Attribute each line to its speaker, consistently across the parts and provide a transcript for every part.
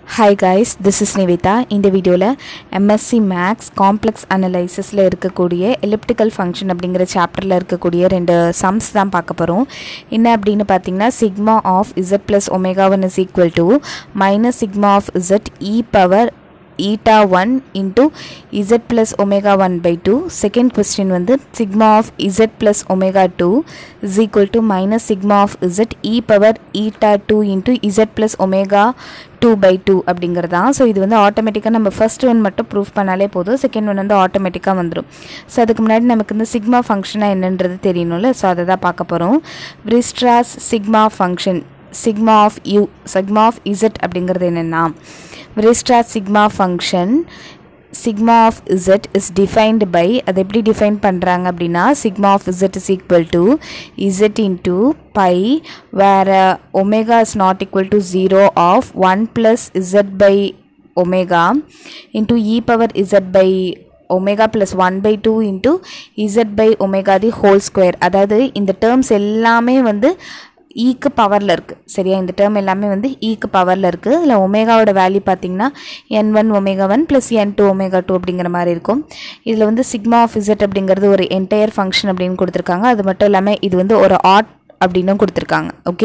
Speaker 1: hi guys this is Nivetha இந்த வீடியோவில் MSc maths complex அனலைசிஸில் இருக்கக்கூடிய எலிப்டிக்கல் ஃபங்க்ஷன் அப்படிங்கிற சாப்டரில் இருக்கக்கூடிய ரெண்டு சம்ஸ் தான் பார்க்க போகிறோம் என்ன அப்படின்னு பார்த்தீங்கன்னா sigma of Z plus omega one is equal to minus sigma of z e power eta one into Z plus omega one by two second question வந்து sigma of Z plus omega two is equal to minus sigma of z e power eta two into Z plus omega two by two அப்படிங்கிறது தான் so இது வந்து ஆட்டோமேட்டிக்காக நம்ம first one மட்டும் proof பண்ணாலே போதும் செகண்ட் ஒன் வந்து ஆட்டோமேட்டிக்காக வந்துடும் ஸோ அதுக்கு முன்னாடி நமக்கு இந்த சிக்மா ஃபங்க்ஷனாக என்னன்றது தெரியணும்ல ஸோ அதை தான் பார்க்க போகிறோம் Weierstrass sigma function sigma of u sigma of z அப்படிங்கிறது என்னென்னா Weierstrass sigma function sigma of Z is defined by அது எப்படி டிஃபைன் பண்ணுறாங்க அப்படின்னா sigma of Z is equal to z into pi வேறு omega is not equal to zero of one plus z by omega into e power z by omega plus one by two into Z by omega the whole square அதாவது இந்த terms எல்லாமே வந்து ஈக்கு பவரில் இருக்குது சரியா இந்த term எல்லாமே வந்து ஈக்கு பவரில் இருக்குது இதில் ஒமேகாவோட வேல்யூ பார்த்தீங்கன்னா N one omega one plus N two omega two அப்படிங்கிற மாதிரி இருக்கும் இதில் வந்து சிக்மா ஆஃப் இசட் அப்படிங்கிறது ஒரு என்டையர் ஃபங்க்ஷன் அப்படின்னு கொடுத்துருக்காங்க அது மட்டும் இல்லாமல் இது வந்து ஒரு ஆட் அப்படின்னும் கொடுத்துருக்காங்க ஓகே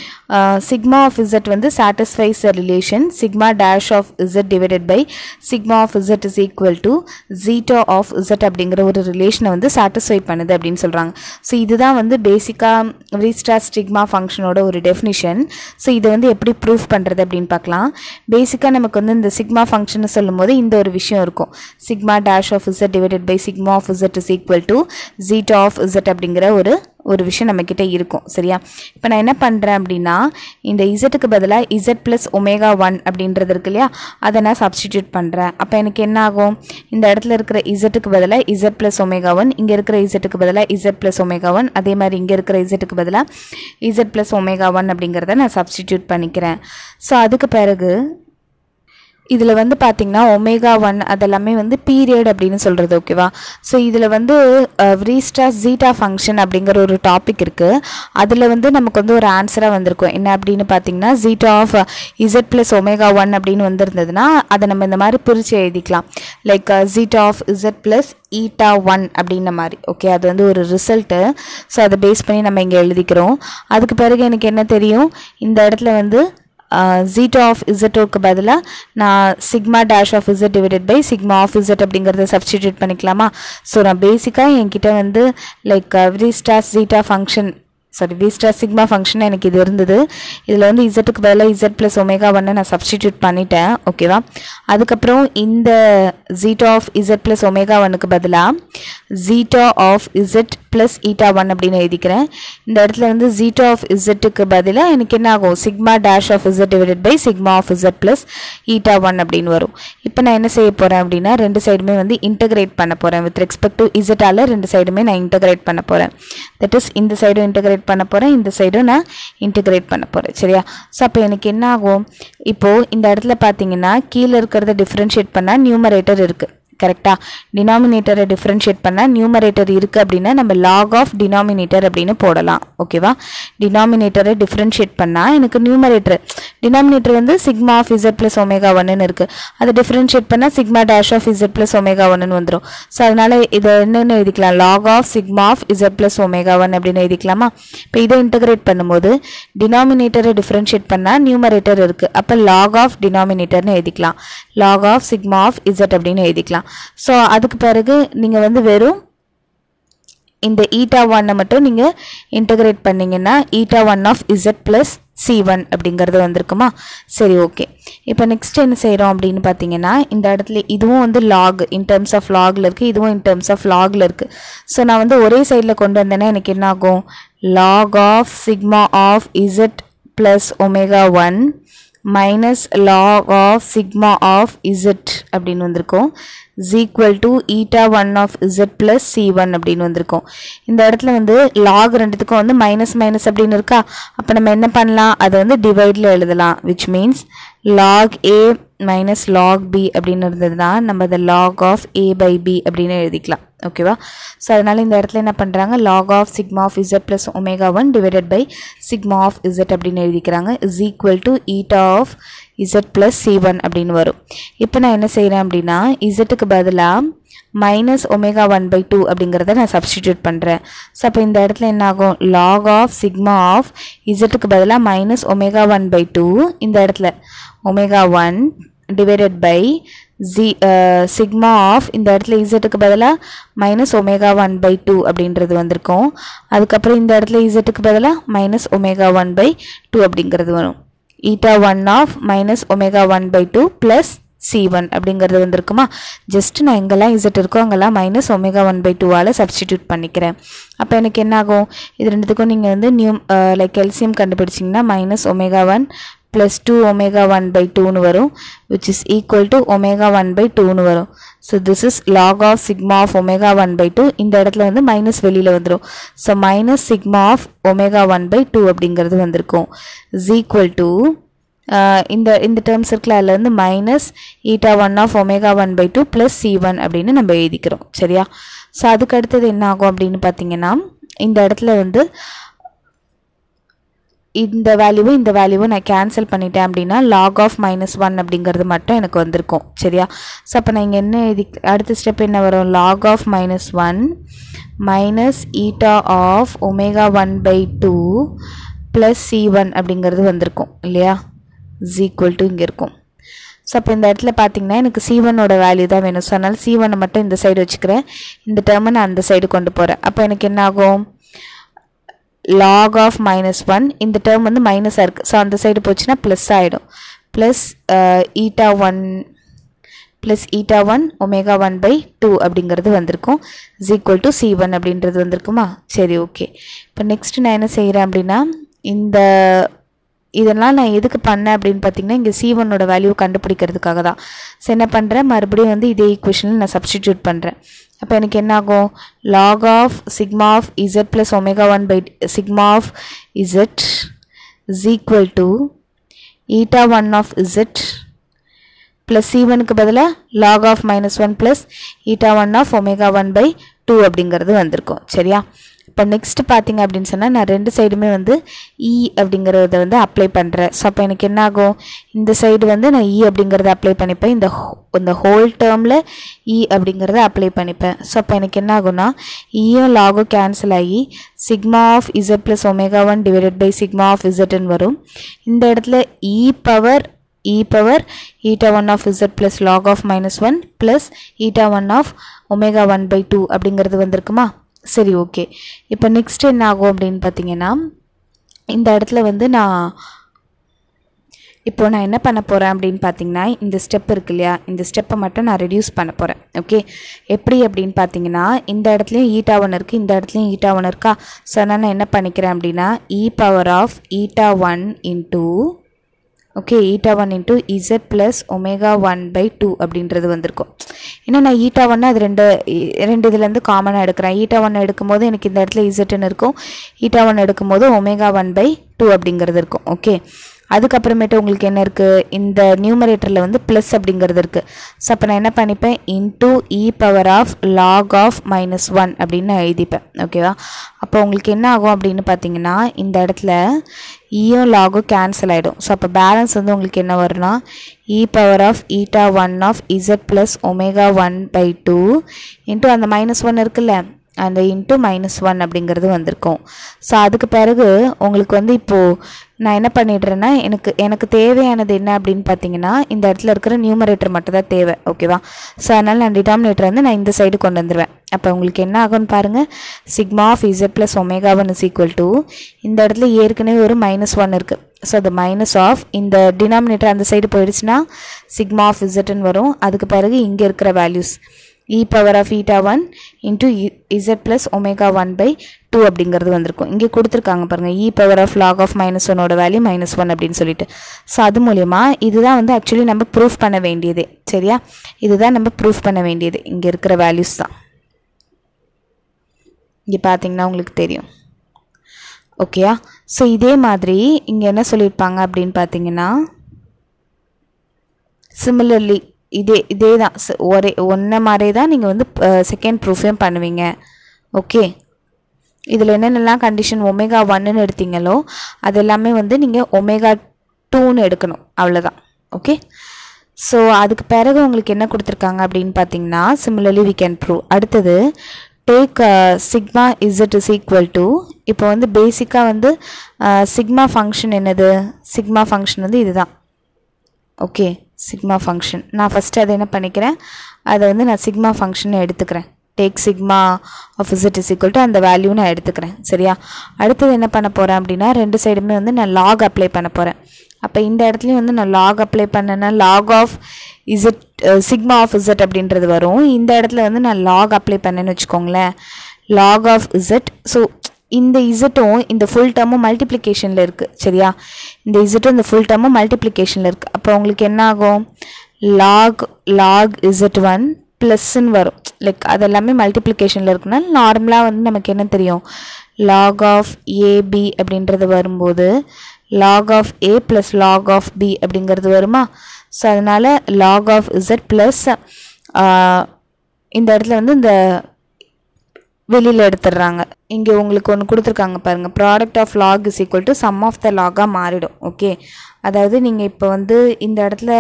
Speaker 1: சிக்மா ஆஃப் இசட் வந்து satisfies a relation sigma dash of Z divided by sigma of Z is equal to zeta of Z அப்படிங்கிற ஒரு ரிலேஷனை வந்து சாட்டிஸ்ஃபை பண்ணுது அப்படின்னு சொல்கிறாங்க ஸோ இதுதான் வந்து பேசிக்காக ரீஸ்டார் ஸ்டிக்மா ஃபங்க்ஷனோட ஒரு டெஃபினிஷன் ஸோ இதை வந்து எப்படி ப்ரூஃப் பண்ணுறது அப்படின்னு பார்க்கலாம் பேசிக்காக நமக்கு வந்து இந்த சிக்மா ஃபங்க்ஷன் சொல்லும்போது இந்த ஒரு விஷயம் இருக்கும் sigma dash of Z divided by sigma of Z is equal to zeta of Z அப்படிங்கிற ஒரு ஒரு விஷயம் நம்மக்கிட்ட இருக்கும் சரியா இப்போ நான் என்ன பண்ணுறேன் அப்படின்னா இந்த இசட்டுக்கு பதிலாக இசட் ப்ளஸ் ஒமேகா ஒன் அப்படின்றது இருக்கு இல்லையா அதை நான் சப்ஸ்டிடியூட் பண்ணுறேன் அப்போ எனக்கு என்ன ஆகும் இந்த இடத்துல இருக்கிற இசட்டுக்கு பதிலாக இசட் ப்ளஸ் ஒமேகா ஒன் இங்கே இருக்கிற இசட்டுக்கு பதிலாக இசட் ப்ளஸ் ஒமேகா ஒன் அதே மாதிரி இங்கே இருக்கிற இசட்டுக்கு பதிலாக இசட் ப்ளஸ் ஒமேகா ஒன் அப்படிங்கிறத நான் சப்ஸ்டிடியூட் பண்ணிக்கிறேன் ஸோ அதுக்கு பிறகு இதில் வந்து பார்த்திங்கன்னா ஒமேகா ஒன் அதெல்லாமே வந்து பீரியட் அப்படின்னு சொல்கிறது ஓகேவா ஸோ இதில் வந்து ரீஸ்டா ஜீட்டா ஃபங்க்ஷன் அப்படிங்கிற ஒரு டாபிக் இருக்குது அதில் வந்து நமக்கு வந்து ஒரு ஆன்சராக வந்திருக்கும் என்ன அப்படின்னு பார்த்தீங்கன்னா zeta of Z plus omega one அப்படின்னு வந்திருந்ததுன்னா அதை நம்ம இந்த மாதிரி பிரித்து எழுதிக்கலாம் like zeta of Z plus eta one அப்படின்ன மாதிரி ஓகே அது வந்து ஒரு ரிசல்ட்டு ஸோ அதை பேஸ் பண்ணி நம்ம இங்கே எழுதிக்கிறோம் அதுக்கு பிறகு எனக்கு என்ன தெரியும் இந்த இடத்துல வந்து ஜீட்டோ ஆஃப் இசட்டோக்கு பதிலாக நான் sigma dash of Z divided by sigma of Z அப்படிங்கிறத சப்ஸ்டிடியூட் பண்ணிக்கலாமா ஸோ நான் பேசிக்காக என்கிட்ட வந்து like every star zeta function sorry we star sigma function எனக்கு இது இருந்தது இதில் வந்து இசட்டுக்கு பதிலாக இசட் ப்ளஸ் ஒமேகா ஒன்னை நான் சப்ஸ்டிடியூட் பண்ணிட்டேன் ஓகேவா அதுக்கப்புறம் இந்த zeta of Z plus omega ஒனுக்கு பதிலாக zeta of Z plus eta one அப்படின்னு எழுதிக்கிறேன் இந்த இடத்துல வந்து ஜீட்டோ ஆஃப் இசட்டுக்கு பதிலாக எனக்கு என்ன ஆகும் sigma dash of Z divided by sigma of Z plus eta one அப்படின்னு வரும் இப்போ நான் என்ன செய்ய போகிறேன் அப்படின்னா ரெண்டு சைடுமே வந்து இன்டகிரேட் பண்ண போகிறேன் வித் ரெஸ்பெக்ட் டு இசட்டால் ரெண்டு சைடுமே நான் இன்டகிரேட் பண்ண போகிறேன் தட் இஸ் இந்த சைடும் இன்டகிரேட் பண்ண போகிறேன் இந்த சைடும் நான் இன்டகிரேட் பண்ண போகிறேன் சரியா ஸோ அப்போ எனக்கு என்ன ஆகும் இப்போது இந்த இடத்துல பார்த்தீங்கன்னா கீழே இருக்கிறத டிஃப்ரென்ஷியேட் பண்ணால் நியூமரேட்டர் இருக்குது கரெக்டாக டினாமினேட்டரை டிஃப்ரென்ஷியேட் பண்ணால் நியூமரேட்டர் இருக்குது அப்படின்னா நம்ம லாக் ஆஃப் டினாமினேட்டர் அப்படின்னு போடலாம் ஓகேவா டினாமினேட்டரை டிஃப்ரென்ஷியேட் பண்ணால் எனக்கு நியூமரேட்டர் டினாமினேட்டர் வந்து sigma of Z plus omega one இருக்குது அதை டிஃப்ரென்ஷியேட் பண்ணால் sigma dash of Z plus omega one வந்துடும் ஸோ அதனால் இதை என்னென்னு எழுதிக்கலாம் log of sigma of Z plus omega one அப்படின்னு எழுதிக்கலாமா இப்போ இதை இன்டகிரேட் பண்ணும்போது டினாமினேட்டரை டிஃப்ரென்ஷியேட் பண்ணால் நியூமரேட்டர் இருக்குது அப்போ லாக் ஆஃப் டினாமினேட்டர்னு எழுதிக்கலாம் log of sigma of Z அப்படின்னு எழுதிக்கலாம் ஸோ அதுக்கு பிறகு நீங்கள் வந்து வெறும் இந்த ஈட்டா ஒன்னை மட்டும் நீங்கள் இன்டகிரேட் பண்ணிங்கன்னா eta one of Z plus C one அப்படிங்கிறது வந்திருக்குமா சரி ஓகே இப்போ நெக்ஸ்ட் என்ன செய்கிறோம் அப்படின்னு பார்த்தீங்கன்னா இந்த இடத்துல இதுவும் வந்து லாக் இன் டேர்ம்ஸ் ஆஃப் லாகில் இருக்குது இதுவும் இன் டேர்ம்ஸ் ஆஃப் லாகில் இருக்குது ஸோ நான் வந்து ஒரே சைடில் கொண்டு வந்தேன்னா எனக்கு என்ன ஆகும் log of sigma of Z plus omega one minus log of sigma of Z அப்படின்னு வந்திருக்கும் is equal to eta one of Z plus C one அப்படின்னு வந்திருக்கும் இந்த இடத்துல வந்து லாக் ரெண்டுத்துக்கும் வந்து மைனஸ் மைனஸ் அப்படின்னு இருக்கா அப்போ நம்ம என்ன பண்ணலாம் அதை வந்து டிவைடில் எழுதலாம் which means log A minus log B அப்படின்னு இருந்ததுன்னா நம்ம அதை log of A by B அப்படின்னு எழுதிக்கலாம் ஓகேவா ஸோ அதனால் இந்த இடத்துல என்ன பண்ணுறாங்க log of sigma of Z plus omega one divided by sigma of Z அப்படின்னு எழுதிக்கிறாங்க is equal to eta of Z plus C one அப்படின்னு வரும் இப்போ நான் என்ன செய்கிறேன் அப்படின்னா இசட்டுக்கு பதிலாக minus omega one by two அப்படிங்கிறத நான் சப்ஸ்டிடியூட் பண்ணுறேன் ஸோ அப்போ இந்த இடத்துல என்ன ஆகும் லாக் ஆஃப் சிக்மா ஆஃப் இசட்டுக்கு பதிலாக minus omega one by two இந்த இடத்துல omega one divided by G sigma of இந்த இடத்துல இசட்டுக்கு பதிலாக minus omega one by two அப்படின்றது வந்திருக்கும் அதுக்கப்புறம் இந்த இடத்துல இசட்டுக்கு பதிலாக minus omega one by two அப்படிங்கிறது வரும் eta one of minus omega one by two plus C one அப்படிங்கிறது வந்திருக்குமா ஜஸ்ட் நான் எங்கெல்லாம் இசட் இருக்கோ அங்கெல்லாம் மைனஸ் ஒமேகா ஒன் பை டூவால் சப்ஸ்டிடியூட் பண்ணிக்கிறேன் அப்போ எனக்கு என்ன ஆகும் இது ரெண்டுத்துக்கும் நீங்கள் வந்து நியூ லைக் எல்சியம் கண்டுபிடிச்சிங்கன்னா minus omega one plus two omega one by டூன்னு வரும் which is equal to omega one by டூன்னு வரும் so this is log of sigma of omega one by two இந்த இடத்துல வந்து மைனஸ் வெளியில் வந்துடும் so minus sigma of omega one by two அப்படிங்கிறது வந்திருக்கும் இஸ் ஈக்குவல் டு இந்த இந்த டேர்ம்ஸ் இருக்குல்ல அதில் வந்து minus eta one of omega one by two plus C one அப்படின்னு நம்ம எழுதிக்கிறோம் சரியா ஸோ அதுக்கு அடுத்தது என்ன ஆகும் அப்படின்னு பார்த்தீங்கன்னா இந்த இடத்துல வந்து இந்த வேல்யூவும் இந்த வேல்யூவும் நான் கேன்சல் பண்ணிட்டேன் அப்படின்னா லாக் ஆஃப் மைனஸ் ஒன் அப்படிங்கிறது மட்டும் எனக்கு வந்திருக்கும் சரியா ஸோ அப்போ நான் இங்கே என்ன இது அடுத்த ஸ்டெப் என்ன வரும் log of minus one minus eta of omega one by two plus C one அப்படிங்கிறது வந்திருக்கும் இல்லையா இஸ் ஈக்குவல் டு இங்கே இருக்கும் ஸோ அப்போ இந்த இடத்துல பார்த்தீங்கன்னா எனக்கு சி ஒன்னோட வேல்யூ தான் வேணும் ஸோ அதனால் சி ஒன்னை மட்டும் இந்த சைடு வச்சுக்கிறேன் இந்த டேர்மை நான் அந்த சைடு கொண்டு போகிறேன் அப்போ எனக்கு என்ன ஆகும் லாக் ஆஃப் மைனஸ் ஒன் இந்த டேர்ம் வந்து மைனஸாக இருக்குது ஸோ அந்த சைடு போச்சுன்னா ப்ளஸ் ஆகிடும் plus eta one plus eta one omega one by two அப்படிங்கிறது வந்திருக்கும் is equal to C one அப்படின்றது வந்திருக்குமா சரி ஓகே இப்போ நெக்ஸ்ட் நான் என்ன செய்கிறேன் அப்படின்னா இந்த இதெல்லாம் நான் எதுக்கு பண்ணேன் அப்படின்னு பார்த்தீங்கன்னா இங்கே சி ஒன்னோட வேல்யூ கண்டுபிடிக்கிறதுக்காக தான் ஸோ என்ன பண்ணுறேன் மறுபடியும் வந்து இதே ஈக்குவேஷனில் நான் சப்ஸ்டிடியூட் பண்ணுறேன் அப்போ எனக்கு என்ன ஆகும் log of sigma of Z plus omega one by sigma of Z is equal to eta one of Z plus C ஒனுக்கு பதிலாக log of minus one plus eta one of omega one by two அப்படிங்கிறது வந்திருக்கும் சரியா இப்போ next பார்த்தீங்க அப்படின்னு சொன்னால் நான் ரெண்டு சைடுமே வந்து இ அப்படிங்கிறத வந்து அப்ளை பண்ணுறேன் ஸோ அப்போ எனக்கு என்ன ஆகும் இந்த சைடு வந்து நான் இ அப்படிங்கிறத அப்ளை பண்ணிப்பேன் இந்த இந்த ஹோல் டேர்மில் இ அப்படிங்கிறத அப்ளை பண்ணிப்பேன் ஸோ அப்போ எனக்கு என்ன ஆகும்னா இயும் லாகும் கேன்சல் ஆகி sigma of Z plus omega one divided by sigma of இசட்னு வரும் இந்த இடத்துல E power e power eta 1 of z plus log of minus 1 plus eta 1 of omega 1 by 2 அப்படிங்கிறது வந்திருக்குமா சரி ஓகே இப்போ நெக்ஸ்ட் என்ன ஆகும் அப்படின்னு பார்த்தீங்கன்னா இந்த இடத்துல வந்து நான் இப்போ நான் என்ன பண்ண போகிறேன் அப்படின்னு பார்த்தீங்கன்னா இந்த ஸ்டெப் இருக்கு இல்லையா இந்த ஸ்டெப்பை மட்டும் நான் ரெடியூஸ் பண்ண போகிறேன் ஓகே எப்படி அப்படின்னு பார்த்தீங்கன்னா இந்த இடத்துலையும் ஈட்டா ஒன் இருக்குது இந்த இடத்துலையும் ஈட்டா ஒன் இருக்கா ஸோ அதனால் நான் என்ன பண்ணிக்கிறேன் அப்படின்னா E power of eta one into okay eta one into Z plus omega one by two அப்படின்றது வந்திருக்கும் ஏன்னா நான் ஈட்டா ஒன்று அது ரெண்டு இ- ரெண்டு இதுலேருந்து காமனாக எடுக்கிறேன் ஈட்டா ஒன்று எடுக்கும்போது எனக்கு இந்த இடத்துல இசட்னு இருக்கும் ஈட்டா ஒன் எடுக்கும்போது ஒமேகா ஒன் பை டூ அப்படிங்கிறது இருக்கும் ஓகே அதுக்கப்புறமேட்டு உங்களுக்கு என்ன இருக்குது இந்த நியூமரேட்டரில் வந்து ப்ளஸ் அப்படிங்கிறது இருக்குது ஸோ அப்போ நான் என்ன பண்ணிப்பேன் into E power of log of minus one அப்படின்னு நான் எழுதிப்பேன் ஓகேவா அப்போ உங்களுக்கு என்ன ஆகும் அப்படின்னு பார்த்தீங்கன்னா இந்த இடத்துல ஈயும் லாகும் கேன்சல் ஆகிடும் ஸோ அப்போ பேலன்ஸ் வந்து உங்களுக்கு என்ன வரும்னா E power of eta one of Z plus omega one by two into அந்த மைனஸ் ஒன் இருக்குல்ல அந்த இன்ட்டு மைனஸ் ஒன் அப்படிங்கிறது வந்திருக்கும் ஸோ அதுக்கு பிறகு உங்களுக்கு வந்து இப்போது நான் என்ன பண்ணிடுறேன்னா எனக்கு எனக்கு தேவையானது என்ன அப்படின்னு பார்த்தீங்கன்னா இந்த இடத்துல இருக்கிற நியூமரேட்டர் மட்டும் தான் தேவை ஓகேவா ஸோ அதனால் நான் டினாமினேட்டர் வந்து நான் இந்த சைடு கொண்டு வந்துடுவேன் அப்போ உங்களுக்கு என்ன ஆகும்னு பாருங்கள் sigma of Z plus omega one is equal to இந்த இடத்துல ஏற்கனவே ஒரு மைனஸ் ஒன் இருக்குது ஸோ அது மைனஸ் ஆஃப் இந்த டினாமினேட்டர் அந்த சைடு போயிடுச்சுன்னா சிக்மா ஆஃப் இசட்னு வரும் அதுக்கு பிறகு இங்கே இருக்கிற values E power of eta one into Z plus omega one by two அப்படிங்கிறது வந்திருக்கும் இங்கே கொடுத்துருக்காங்க பாருங்கள் E power of log of minus ஒன்னோட வேல்யூ மைனஸ் ஒன் அப்படின்னு சொல்லிட்டு ஸோ அது மூலயமா இதுதான் வந்து ஆக்சுவலி நம்ம ப்ரூஃப் பண்ண வேண்டியதே சரியா இதுதான் நம்ம ப்ரூஃப் பண்ண வேண்டியது இங்கே இருக்கிற வேல்யூஸ் தான் இங்கே பார்த்தீங்கன்னா உங்களுக்கு தெரியும் ஓகேயா ஸோ இதே மாதிரி இங்கே என்ன சொல்லியிருப்பாங்க அப்படின்னு பார்த்தீங்கன்னா சிமிலர்லி இதே இதே தான் ச- ஒரே ஒன்றை மாதிரியே தான் நீங்கள் வந்து செகண்ட் ப்ரூஃபையும் பண்ணுவீங்க ஓகே இதில் என்னென்னலாம் கண்டிஷன் ஒமேகா ஒன்னுன்னு எடுத்தீங்களோ அது எல்லாமே வந்து நீங்கள் ஒமேகா டூன்னு எடுக்கணும் அவ்வளோதான் ஓகே ஸோ அதுக்கு பிறகு உங்களுக்கு என்ன கொடுத்துருக்காங்க அப்படின்னு பார்த்தீங்கன்னா சிமிலர்லி வி கேன் ப்ரூவ் அடுத்தது take sigma Z is equal to இப்போ வந்து பேசிக்காக வந்து சிக்மா ஃபங்க்ஷன் என்னது சிக்மா ஃபங்க்ஷன் வந்து இதுதான் ஓகே சிக்மா ஃபங்க்ஷன் நான் ஃபஸ்ட்டு அதை என்ன பண்ணிக்கிறேன் அதை வந்து நான் சிக்மா ஃபங்க்ஷன் எடுத்துக்கிறேன் take sigma of Z is equal to அந்த வேல்யூ நான் எடுத்துக்கிறேன் சரியா அடுத்தது என்ன பண்ண போகிறேன் அப்படின்னா ரெண்டு சைடுமே வந்து நான் லாக் அப்ளை பண்ண போகிறேன் அப்போ இந்த இடத்துலையும் வந்து நான் லாக் அப்ளை பண்ணேன்னா log of Z sigma of Z அப்படின்றது வரும் இந்த இடத்துல வந்து நான் லாக் அப்ளை பண்ணேன்னு வச்சுக்கோங்களேன் லாக் ஆஃப் இசட் ஸோ இந்த இசட்டும் இந்த ஃபுல் டேர்மும் மல்டிப்ளிகேஷனில் இருக்குது சரியா இந்த இசட்டும் இந்த ஃபுல் டேர்மும் மல்டிப்ளிகேஷனில் இருக்குது அப்போ உங்களுக்கு என்ன ஆகும் லாக் லாக் இசட் ஒன் ப்ளஸ்ன்னு வரும் லைக் அது எல்லாமே மல்டிப்ளிகேஷனில் இருக்குன்னா நார்மலாக வந்து நமக்கு என்ன தெரியும் லாக் ஆஃப் ஏபி அப்படின்றது வரும்போது log of A plus log of B அப்படிங்கிறது வருமா ஸோ அதனால் லாக் ஆஃப் இசட் ப்ளஸ் இந்த இடத்துல வந்து இந்த வெளியில் எடுத்துடுறாங்க இங்கே உங்களுக்கு ஒன்று கொடுத்துருக்காங்க பாருங்கள் product of log is equal to sum of the லாகாக மாறிடும் ஓகே அதாவது நீங்கள் இப்போ வந்து இந்த இடத்துல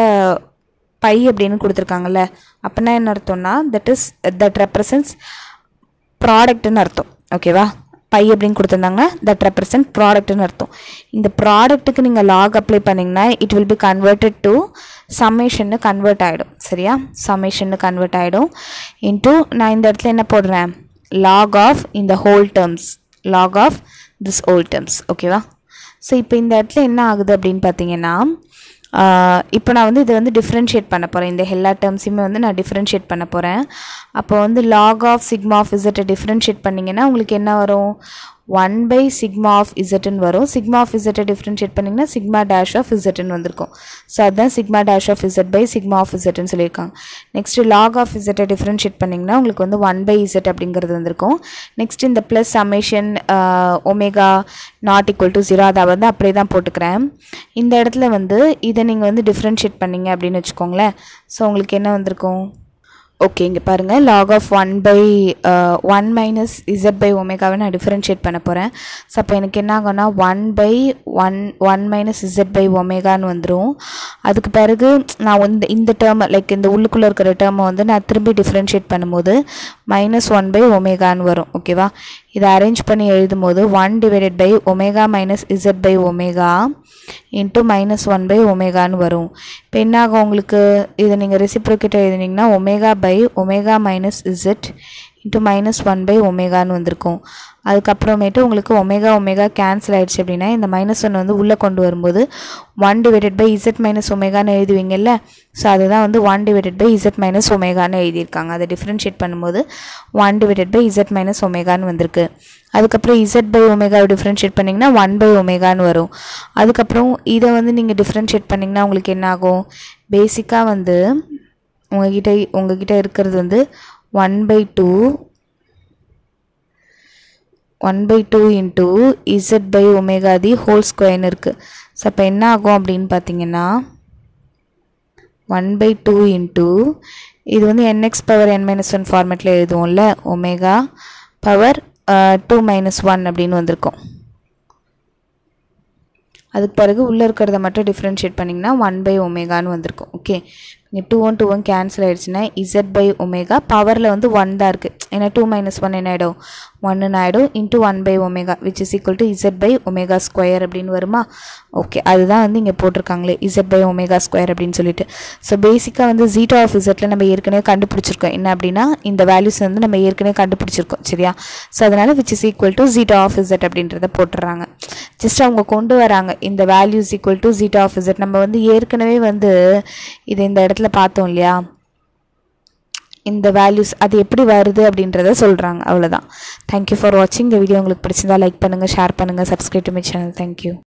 Speaker 1: பை அப்படின்னு கொடுத்துருக்காங்கல்ல அப்படின்னா என்ன அர்த்தம்னா தட் இஸ் தட் ரெப்ரசன்ஸ் ப்ராடக்ட்னு அர்த்தம் ஓகேவா பை அப்படின்னு கொடுத்துருந்தாங்க தட் ரெப்ரசன்ட் ப்ராடக்ட்னு அர்த்தம் இந்த ப்ராடக்ட்டுக்கு நீங்கள் லாக் அப்ளை பண்ணிங்கன்னா it will be converted to சமேஷன்னு கன்வெர்ட் ஆகிடும் சரியா சமேஷன்னு கன்வெர்ட் ஆகிடும் இன்ட்டு நான் இந்த இடத்துல என்ன போடுறேன் லாக் ஆஃப் இந்த whole terms log of this whole terms ஓகேவா ஸோ இப்போ இந்த இடத்துல என்ன ஆகுது அப்படின்னு பார்த்தீங்கன்னா ஆஹ் இப்போ நான் வந்து இதை வந்து டிஃப்ரென்ஷியேட் பண்ண போகிறேன் இந்த எல்லா டேர்ம்ஸையுமே வந்து நான் டிஃப்ரென்ஷியேட் பண்ண போகிறேன் அப்போ வந்து லாக் ஆஃப் சிக்மா ஆஃப் இசட்டை டிஃப்ரென்ஷியேட் பண்ணிங்கன்னா உங்களுக்கு என்ன வரும் ஒன் பை சிக்மா ஆஃப் இசட்டுன்னு வரும் சிக்மா ஆஃப் இசட்டை டிஃப்ரென்ஷியேட் பண்ணிங்கன்னா சிக்மா டேஷ் ஆஃப் இசட்டுன்னு வந்திருக்கும் ஸோ அதுதான் sigma dash of Z by sigma of இசட்னு சொல்லியிருக்காங்க நெக்ஸ்ட்டு லாக் ஆஃப் இசட்டை டிஃப்ரென்ஷியேட் பண்ணிங்கன்னா உங்களுக்கு வந்து ஒன் பை இசட் அப்படிங்கிறது வந்திருக்கும் நெக்ஸ்ட் இந்த plus summation omega not equal to zero அதை வந்து அப்படியே தான் போட்டுக்கிறேன் இந்த இடத்துல வந்து இதை நீங்கள் வந்து டிஃப்ரென்ஷியேட் பண்ணீங்க அப்படின்னு வச்சுக்கோங்களேன் ஸோ உங்களுக்கு என்ன வந்திருக்கும் ஓகே இங்கே பாருங்கள் log of one by one minus Z by ஒமேகாவை நான் டிஃப்ரென்ஷியேட் பண்ண போகிறேன் ஸோ அப்போ எனக்கு என்ன ஆகும்னா one by one one minus Z by ஒமேகான்னு வந்துடும் அதுக்கு பிறகு நான் இந்த இந்த டேர்மை லைக் இந்த உள்ளுக்குள்ளே இருக்கிற டேர்மை வந்து நான் திரும்பி டிஃப்ரென்ஷியேட் பண்ணும்போது மைனஸ் ஒன் பை ஒமேகான்னு வரும் ஓகேவா இதை அரேஞ்ச் பண்ணி எழுதும் போது one divided by omega minus Z by omega into minus one by ஒமேகான்னு வரும் இப்போ என்ன ஆகும் உங்களுக்கு இதை நீங்கள் ரெசிப்ரோகேட் எழுதினீங்கன்னா omega by omega minus Z into minus one by ஒமேகான்னு வந்திருக்கும் அதுக்கப்புறமேட்டு உங்களுக்கு ஒமேகா ஒமேகா கேன்சல் ஆயிடுச்சு அப்படின்னா இந்த மைனஸ் ஒன் வந்து உள்ளே கொண்டு வரும்போது one divided by Z minus ஒமேகான்னு எழுதுவீங்கல்ல ஸோ அதுதான் வந்து one divided by Z minus ஒமேகான்னு எழுதியிருக்காங்க அதை டிஃப்ரென்ஷியேட் பண்ணும்போது one divided by Z minus ஒமேகான்னு வந்திருக்கு அதுக்கப்புறம் இசட் பை ஒமேகாவை டிஃப்ரென்ஷியேட் பண்ணிங்கன்னா ஒன் பை ஒமேகான்னு வரும் அதுக்கப்புறம் இதை வந்து நீங்கள் டிஃப்ரென்ஷியேட் பண்ணிங்கன்னா உங்களுக்கு என்ன ஆகும் பேசிக்காக வந்து உங்ககிட்ட உங்ககிட்ட இருக்கிறது வந்து one by two one by two into Z by omega the whole ஸ்கொயர்னு இருக்குது ஸோ அப்போ என்ன ஆகும் அப்படின்னு பார்த்தீங்கன்னா ஒன் பை டூ இன்ட்டு இது வந்து NX power N minus one ஃபார்மேட்டில் எழுதுவோம்ல omega power two minus one அப்படின்னு வந்திருக்கும் அதுக்கு பிறகு உள்ளே இருக்கிறத மட்டும் டிஃப்ரென்ஷியேட் பண்ணிங்கன்னா ஒன் பை ஒமேகான்னு வந்திருக்கும் ஓகே இங்கே two one two one cancel ஆயிடுச்சுன்னா இசட் பை ஒமேகா பவரில் வந்து ஒன் தான் இருக்குது ஏன்னா டூ மைனஸ் ஒன் என்ன ஆகிடும் ஒன்னு ஆகிடும் into one by omega which is equal to z by omega square அப்படின்னு வருமா ஓகே அதுதான் வந்து இங்கே போட்டிருக்காங்களே இசட் பை ஒமேகா ஸ்கொயர் அப்படின்னு சொல்லிட்டு ஸோ பேசிக்காக வந்து ஜீட்டா ஆஃப் இசட்டில் நம்ம ஏற்கனவே கண்டுபிடிச்சிருக்கோம் என்ன அப்படின்னா இந்த வேல்யூஸ் வந்து நம்ம ஏற்கனவே கண்டுபிடிச்சிருக்கோம் சரியா ஸோ அதனால் which is equal to zeta of z அப்படின்றத போட்டுடுறாங்க ஜஸ்ட் அவங்க கொண்டு வராங்க இந்த values equal to zeta of z நம்ம வந்து ஏற்கனவே வந்து இது இந்த இடத்துல பார்த்தோம் இல்லையா இந்த வேல்யூஸ் அது எப்படி வருது அப்படின்றத சொல்கிறாங்க அவ்வளோதான் தேங்க்யூ ஃபார் வாட்சிங் இந்த வீடியோ உங்களுக்கு பிடிச்சிருந்தா லைக் பண்ணுங்கள் ஷேர் பண்ணுங்கள் subscribe to my channel thank you